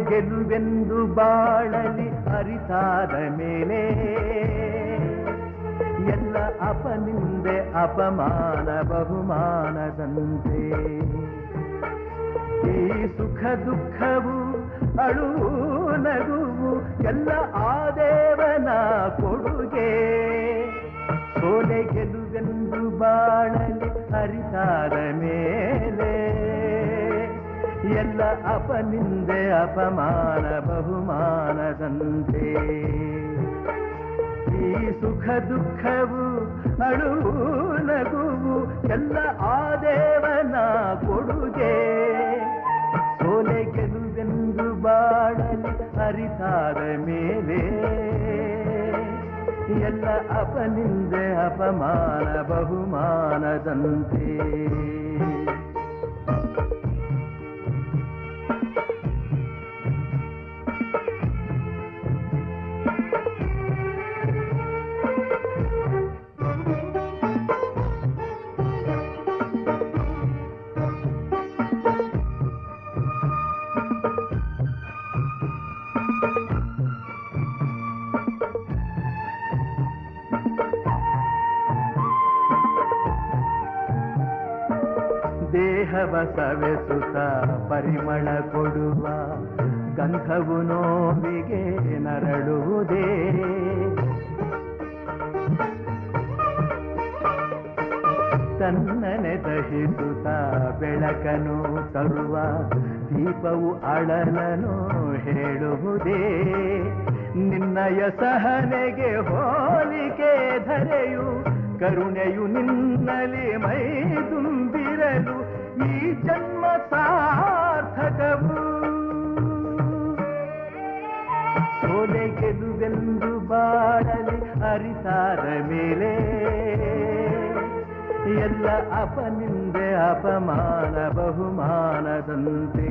ಗೆಲುವೆಂದು ಬಾಳಲಿ ಅರಿತಾದ ಮೇಲೆ ಎಲ್ಲ ಅಪನಿಂದೆ ಅಪಮಾನ ಬಹುಮಾನದಂತೆ ಈ ಸುಖ ದುಃಖವು ಅಳುವು ನಗುವು ಎಲ್ಲ ಆ ದೇವನ ಕೊಡುಗೆ ಸೋಲೆ ಗೆಲುವೆಂದು ಬಾಳಲಿ ಅರಿತಾದ ಮೇಲೆ ಎಲ್ಲ ಅಪನಿಂದೆ ಅಪಮಾನ ಬಹುಮಾನದಂತೆ ಈ ಸುಖ ದುಃಖವು ಅಳುವು ನಗುವು ಎಲ್ಲ ಆ ದೇವನ ಕೊಡುಗೆ ಸೋಲೆ ಗೆಲುವೆಂದು ಬಾಳಲಿ ಅರಿತಾದ ಮೇಲೆ ಎಲ್ಲ ಅಪನಿಂದೆ ಅಪಮಾನ ಬಹುಮಾನದಂತೆ ದೇಹವ ಸವೆಸುತ್ತ ಪರಿಮಳ ಕೊಡುವ ಗಂಧವು ನೋವಿಗೆ ನರಳುವುದೇ ತನ್ನನೆ ದಹಿಸುತ್ತ ಬೆಳಕನು ತರುವ ದೀಪವು ಅಳಲನು ಹೇಳುವುದೇ ನಿನ್ನಯ ಸಹನೆಗೆ ಹೋಲಿಕೆ ಧರೆಯು ಕರುಣೆಯು ನಿನ್ನಲಿ ಮೈ ತುಂಬಿರಲು ಈ ಜನ್ಮ ಸಾರ್ಥಕವು ಸೋಲೆ ಗೆಲುವೆಂದು ಬಾಳಲಿ ಅರಿತಾದ ಮೇಲೆ ಎಲ್ಲ ಅಪನಿಂದೆ ಅಪಮಾನ ಬಹುಮಾನದಂತೆ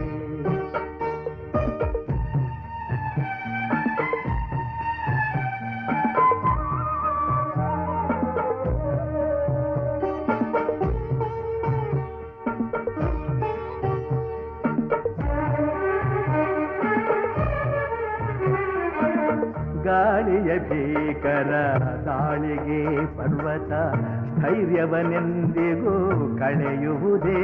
ಗಾಳಿಯ ಭೀಕರ ದಾಳಿಗೆ ಪರ್ವತ ಧೈರ್ಯವನೆಂದಿಗೂ ಕಳೆಯುವುದೇ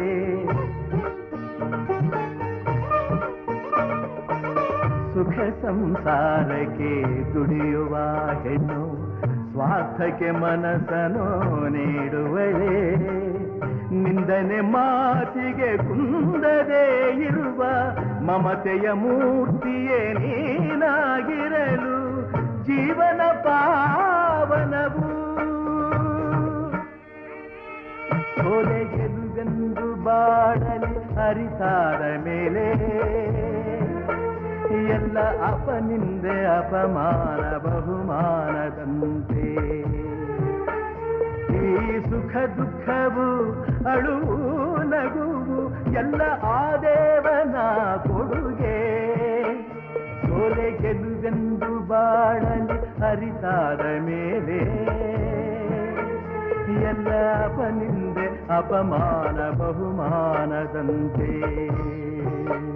ಸುಖ ಸಂಸಾರಕ್ಕೆ ದುಡಿಯುವ ಹೆಣ್ಣು ಸ್ವಾರ್ಥಕ್ಕೆ ಮನಸ್ಸನ್ನು ನೀಡುವಳೇ ನಿಂದನೆ ಮಾತಿಗೆ ಕುಂದದೇ ಇರುವ ಮಮತೆಯ ಮೂರ್ತಿಯೇ ನೀನಾಗಿರಲು ಜೀವನ ಪಾವನವು ಸೋಲೆ ಗೆಲುವೆಂದು ಬಾಡಲಿ ಅರಿತಾದ ಮೇಲೆ ಎಲ್ಲ ಅಪನಿಂದೆ ಅಪಮಾನ ಬಹುಮಾನದಂತೆ ಈ ಸುಖ ದುಃಖವು ಅಳುವು ನಗುವು ಎಲ್ಲ ಆ ದೇವನ ಕೊಡುಗೆ ಸೋಲೆ ಗೆಲುವೆಂದು ಬಾಳಲಿ ಅರಿತಾದ ಮೇಲೆ ಎಲ್ಲ ಅಪನಿಂದೆ ಅಪಮಾನ ಬಹುಮಾನದಂತೆ